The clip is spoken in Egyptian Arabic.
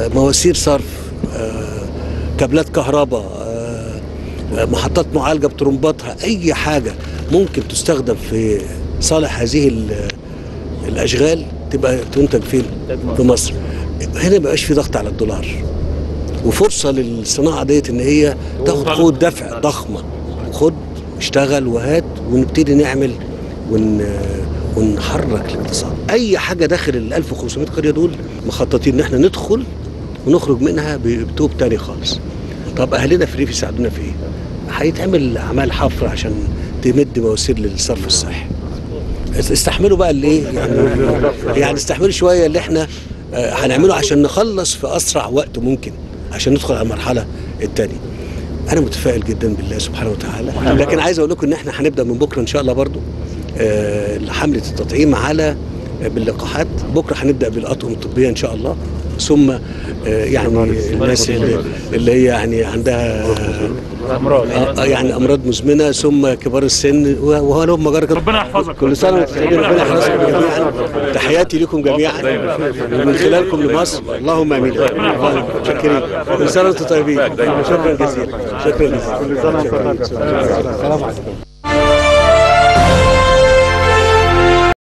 آه، مواسير صرف آه، كابلات كهرباء آه، آه، محطات معالجه بترمباتها اي حاجه ممكن تستخدم في صالح هذه ال- الاشغال تبقى تنتج فين؟ في مصر. هنا ما بقاش في ضغط على الدولار. وفرصه للصناعه ديت ان هي تاخد قوه دفع ضخمه. خد اشتغل وهات ونبتدي نعمل ون ونحرك الاقتصاد. اي حاجه داخل ال 1500 قريه دول مخططين ان احنا ندخل ونخرج منها بتوب تاني خالص. طب اهلنا في الريف يساعدونا في ايه؟ هيتعمل اعمال حفر عشان تمد مواسير للصرف الصحي. استحملوا بقى اللي ايه يعني يعني استحملوا شويه اللي احنا آه، هنعمله عشان نخلص في اسرع وقت ممكن عشان ندخل على المرحله الثانيه انا متفائل جدا بالله سبحانه وتعالى لكن عايز اقول لكم ان احنا هنبدا من بكره ان شاء الله برضو آه، حمله التطعيم على باللقاحات بكره هنبدا بالاطقم الطبيه ان شاء الله ثم آه، يعني الناس اللي, اللي هي يعني عندها امراض آه، يعني امراض مزمنه ثم كبار السن وهو لهم مجرى ربنا يحفظك كل سنه وانتم طيبين ربنا يحفظكم جميعا تحياتي لكم جميعا ومن خلالكم لمصر اللهم امين شكرين كل سنه وانتم طيبين شكرا جزيلا شكرا جزيلا كل سنه وانتم طيبين